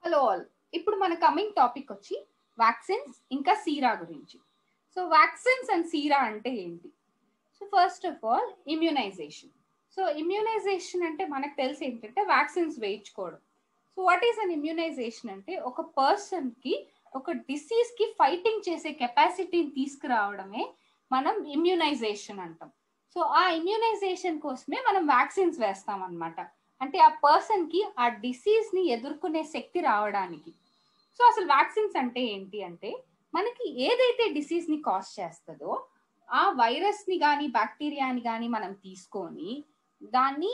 hello all ఇప్పుడు మన coming topic వచ్చి వ్యాక్సిన్స్ ఇంకా సీరా గురించి సో వ్యాక్సిన్స్ అండ్ సీరా అంటే ఏంటి so first of all immunization so immunization అంటే మనకు తెలిసి ఏంటంటే వ్యాక్సిన్స్ వేయించుకోవడం so what is an immunization అంటే ఒక పర్సన్ కి ఒక డిసీజ్ కి ఫైటింగ్ చేసే కెపాసిటీని తీసుకురావడమే మనం ఇమ్యూనైజేషన్ అంటాం సో ఆ ఇమ్యూనైజేషన్ కోసమే మనం వ్యాక్సిన్స్ వేస్తాం అనమాట అంటే ఆ పర్సన్ కి ఆ డిసీజ్ ని ఎదుర్కొనే శక్తి రావడానికి సో అసలు వ్యాక్సిన్స్ అంటే ఏంటి అంటే మనకి ఏదైతే డిసీజ్ ని కాజ్ చేస్తుందో ఆ వైరస్ ని కానీ బ్యాక్టీరియాని కానీ మనం తీసుకొని దాన్ని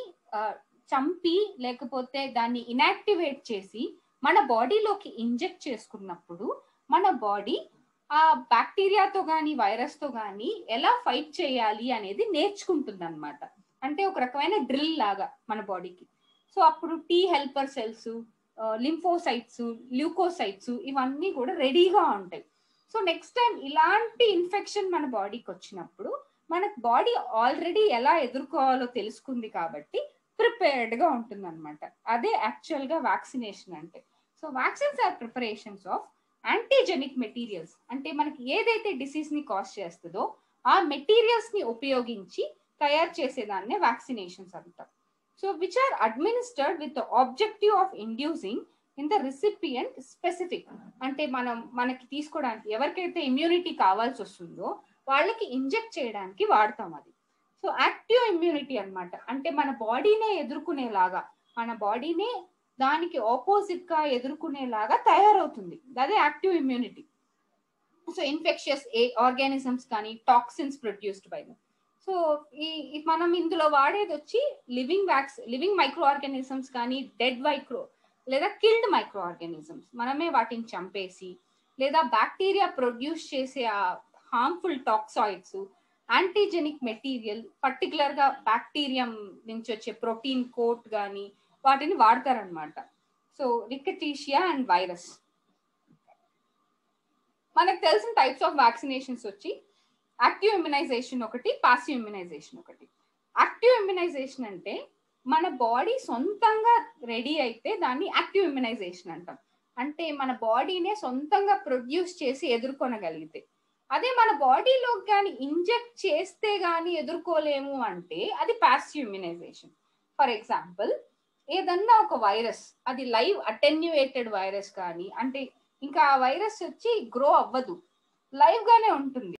చంపి లేకపోతే దాన్ని ఇనాక్టివేట్ చేసి మన బాడీలోకి ఇంజెక్ట్ చేసుకున్నప్పుడు మన బాడీ ఆ బ్యాక్టీరియాతో కానీ వైరస్తో కానీ ఎలా ఫైట్ చేయాలి అనేది నేర్చుకుంటుంది అనమాట అంటే ఒక రకమైన డ్రిల్ లాగా మన బాడీకి సో అప్పుడు T helper cells lymphocytes leukocytes ఇవన్నీ కూడా రెడీగా ఉంటాయి సో నెక్స్ట్ టైం ఇలాంటి ఇన్ఫెక్షన్ మన బాడీకి వచ్చినప్పుడు మనకు బాడీ ఆల్రెడీ ఎలా ఎదుర్కోవాలో తెలుసుకుంది కాబట్టి ప్రిపేర్డ్ గా ఉంటుంది అనమాట అదే యాక్చువల్ గా వ్యాక్సినేషన్ అంటే so vaccines are preparations of antigenic materials అంటే మనకి ఏదైతే డిసీజ్ ని కాజ్ చేస్తుందో ఆ మెటీరియల్స్ ని ఉపయోగించి తయారు చేసేదాన్నే వ్యాక్సినేషన్స్ అంటాం so which are administered with the objective of inducing in the recipient specific అంటే మనం మనకి తీసుకోవడానికి ఎవరికైతే ఇమ్యూనిటీ కావాల్సి వస్తుందో వాళ్ళకి ఇంజెక్ట్ చేయడానికి వాడతాం అది సో యాక్టివ్ ఇమ్యూనిటీ అనమాట అంటే మన బాడీనే ఎదుర్కొనేలాగా మన బాడీనే దానికి ఆపోజిట్ గా ఎదుర్కొనేలాగా తయారవుతుంది అదే active immunity so infectious a organisms కానీ toxins produced by them so ఈ మనం ఇందులో వాడేది వచ్చి living vax living microorganisms కానీ డెడ్ మైక్రో లేదా కిల్డ్ మైక్రో ఆర్గానిజమ్స్ మనమే వాటిని చంపేసి లేదా బ్యాక్టీరియా ప్రొడ్యూస్ చేసే ఆ harmful toxoids antigenic material particular గా బ్యాక్టీరియం నుంచి వచ్చే ప్రోటీన్ కోట్ కానీ వాటిని వాడతారనమాట సో రికటీషియా అండ్ వైరస్ మనకు తెలిసిన టైప్స్ ఆఫ్ వ్యాక్సినేషన్స్ వచ్చి యాక్టివ్ ఇమ్యునైజేషన్ ఒకటి పాసివ్ ఇమ్యునైజేషన్ ఒకటి యాక్టివ్ ఇమ్యునైజేషన్ అంటే మన బాడీ సొంతంగా రెడీ అయితే దాన్ని యాక్టివ్ ఇమ్యునైజేషన్ అంటాం అంటే మన బాడీనే సొంతంగా ప్రొడ్యూస్ చేసి ఎదుర్కొనగలిగితే అదే మన బాడీలో కానీ ఇంజెక్ట్ చేస్తే కానీ ఎదుర్కోలేము అంటే అది పాసివ్ ఇమ్యునైజేషన్ ఫర్ ఎగ్జాంపుల్ ఏదన్నా ఒక వైరస్ అది లైవ్ అటెన్యుయేటెడ్ వైరస్ కానీ అంటే ఇంకా ఆ వైరస్ వచ్చి గ్రో అవ్వదు లైవ్ గానే ఉంటుంది